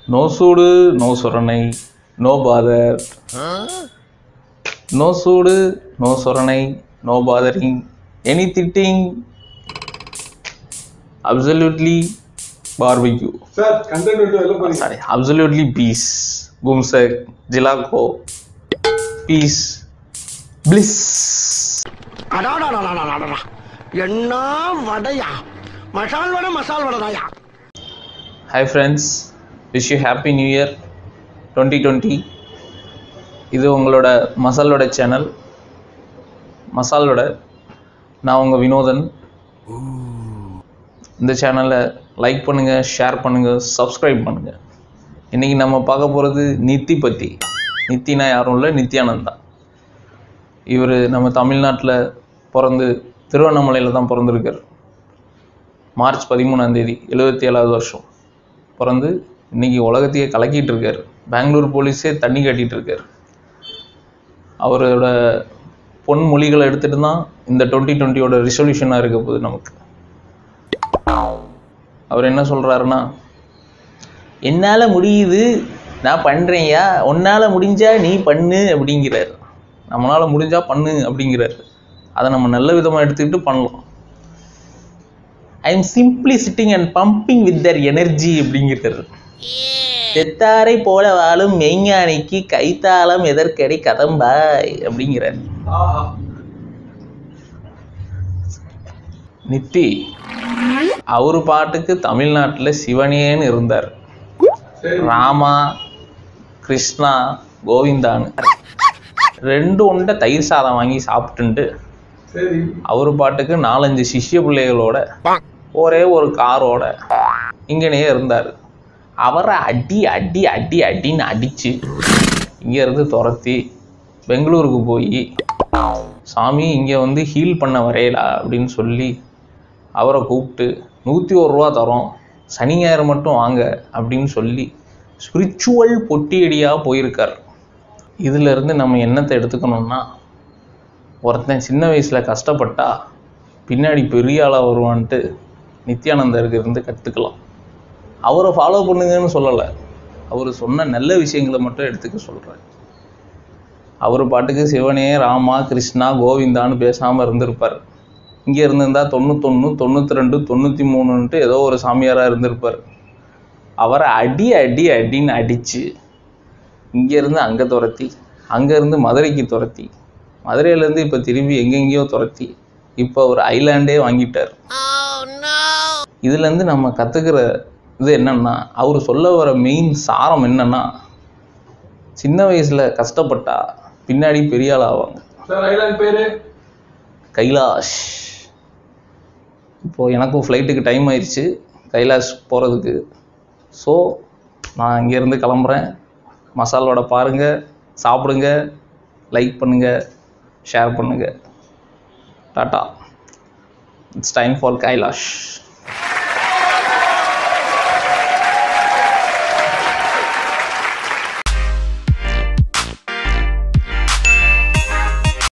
no சூடு no சொரணை no bother no சூடு நோ சொரணை நோ பாதரிங் எனி திட்டிங் அப்சல்யூட்லி பார்பிக்யூ சார் கண்டென்ட் விட்டு வெளில போறீங்க சாரி அப்சல்யூட்லி பீஸ் பூம்சக் ஜிலாகோ பீஸ் பிளிஸ் அடாடாடாடாடாடா என்ன வடையா மசால் வடை மசால் வடைதாயா hi friends wish you happy new year twenty twenty இது உங்களோட மசாலோட சேனல் மசாலோட நான் உங்கள் வினோதன் இந்த சேனலை லைக் பண்ணுங்கள் ஷேர் பண்ணுங்கள் சப்ஸ்கிரைப் பண்ணுங்கள் இன்றைக்கி நம்ம பார்க்க போகிறது நித்தி பற்றி நித்தினா யாரும் இல்லை நித்யானந்தா இவர் நம்ம தமிழ்நாட்டில் பிறந்து திருவண்ணாமலையில் தான் பிறந்திருக்கார் மார்ச் பதிமூணாம் தேதி எழுபத்தி ஏழாவது வருஷம் பிறந்து இன்னைக்கு உலகத்தையே கலக்கிட்டு இருக்காரு பெங்களூர் போலீஸே தண்ணி கட்டிட்டு இருக்காரு அவரோட பொன் மொழிகளை எடுத்துட்டு தான் இந்த டுவெண்ட்டி டுவெண்ட்டியோட ரிசொல்யூஷனாக இருக்க போகுது நமக்கு அவர் என்ன சொல்றாருன்னா என்னால் முடியுது நான் பண்ணுறேன்யா உன்னால் முடிஞ்சா நீ பண்ணு அப்படிங்கிறார் நம்மளால் முடிஞ்சா பண்ணு அப்படிங்கிறார் அதை நம்ம நல்ல விதமாக எடுத்துக்கிட்டு பண்ணலாம் I am simply sitting and pumping with their energy அப்படிங்கிறாரு செத்தாரை போல வாழும் மெய்ஞானிக்கு கைத்தாளம் எதற்கடி கதம்பாய் அப்படிங்கிறார் ஆஹா நித்தி அவர் பாட்டுக்கு தமிழ்நாட்டில் சிவனேன்னு இருந்தார் சரி ராமா கிருஷ்ணா கோவிந்தான்னு ரெண்டு உண்டை தயிர் சாதம் வாங்கி சாப்பிட்டுண்டு சரி அவர் பாட்டுக்கு நாலஞ்சு சிஷ்ய பிள்ளைகளோட ஒரே ஒரு காரோட இங்கனே இருந்தார் அவரை அடி அடி அடி அடின்னு அடிச்சு இங்கேருந்து துரத்தி பெங்களூருக்கு போய் சாமி இங்கே வந்து ஹீல் பண்ண வரையலா அப்படின்னு சொல்லி அவரை கூப்பிட்டு நூற்றி ஒரு ரூபா தரோம் சனி ஞாயிறு மட்டும் வாங்க அப்படின்னு சொல்லி ஸ்பிரிச்சுவல் பொட்டியடியாக போயிருக்கார் இதிலிருந்து நம்ம என்னத்தை எடுத்துக்கணும்னா ஒருத்தன் சின்ன வயசில் கஷ்டப்பட்டா பின்னாடி பெரிய ஆளாக வருவான்ட்டு நித்யானந்தருக்கு இருந்து கற்றுக்கலாம் அவரை ஃபாலோ பண்ணுங்கன்னு சொல்லலை அவர் சொன்ன நல்ல விஷயங்களை மட்டும் எடுத்துக்க சொல்கிறேன் அவர் பாட்டுக்கு சிவனே ராமா கிருஷ்ணா கோவிந்தான்னு பேசாமல் இருந்திருப்பார் இங்கே இருந்திருந்தா தொண்ணூத்தொன்று தொண்ணூற்றி ரெண்டு தொண்ணூற்றி மூணுன்ட்டு ஏதோ ஒரு சாமியாராக இருந்திருப்பார் அவரை அடி அடி அடின்னு அடித்து இங்கேருந்து அங்கே துரத்தி அங்கேருந்து மதுரைக்கு துரத்தி மதுரையிலேருந்து இப்போ திரும்பி எங்கெங்கேயோ துரத்தி இப்போ ஒரு ஐலாண்டே வாங்கிட்டார் இதுலேருந்து நம்ம கற்றுக்கிற இது என்னன்னா அவர் சொல்ல வர மெயின் சாரம் என்னன்னா சின்ன வயசில் கஷ்டப்பட்டா பின்னாடி பெரிய ஆள் ஆவாங்க சார் ஐலாண்ட் பேரு கைலாஷ் இப்போது எனக்கும் ஃப்ளைட்டுக்கு டைம் ஆயிடுச்சு கைலாஷ் போகிறதுக்கு ஸோ நான் இங்கேருந்து கிளம்புறேன் மசால் வடை பாருங்கள் சாப்பிடுங்க லைக் பண்ணுங்கள் ஷேர் பண்ணுங்கள் டாட்டா இட்ஸ் டைம் ஃபார் கைலாஷ்